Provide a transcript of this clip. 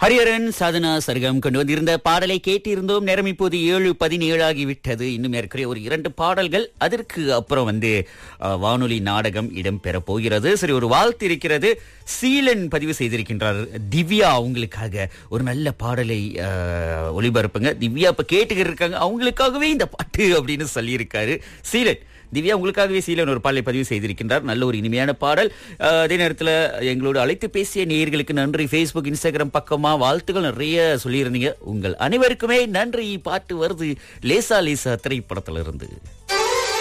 ஹரிஹரன் சாதனா சர்கம் கொண்டு வந்திருந்த பாடலை கேட்டிருந்தோம் நேரம் இப்போது ஏழு பதினேழு ஆகிவிட்டது இன்னும் ஏற்கனவே ஒரு இரண்டு பாடல்கள் அதற்கு அப்புறம் வந்து அஹ், வானொலி நாடகம் இடம்பெற போகிறது சரி ஒரு வாழ்த்து இருக்கிறது சீலன் பதிவு செய்திருக்கின்றார் திவ்யா அவங்களுக்காக ஒரு நல்ல பாடலை அஹ், ஒளிபரப்புங்க திவ்யா இப்ப கேட்டுக்கிட்டு இருக்காங்க அவங்களுக்காகவே இந்த பாட்டு அப்படின்னு சொல்லியிருக்காரு சீலன் திவ்யா உங்களுக்காகவே சீலன் ஒரு பாடலை பதிவு செய்திருக்கின்றார் நல்ல ஒரு இனிமையான பாடல் அஹ், அதே நேரத்தில் எங்களோடு அழைத்து பேசிய நேயர்களுக்கு நன்றி ஃபேஸ்புக் இன்ஸ்டாகிராம் பக்கமா வாழ்த்துக்கள் நிறைய சொல்லியிருந்தீங்க உங்கள் அனைவருக்குமே நன்றி பாட்டு வருது லேசா லேசா திரைப்படத்திலிருந்து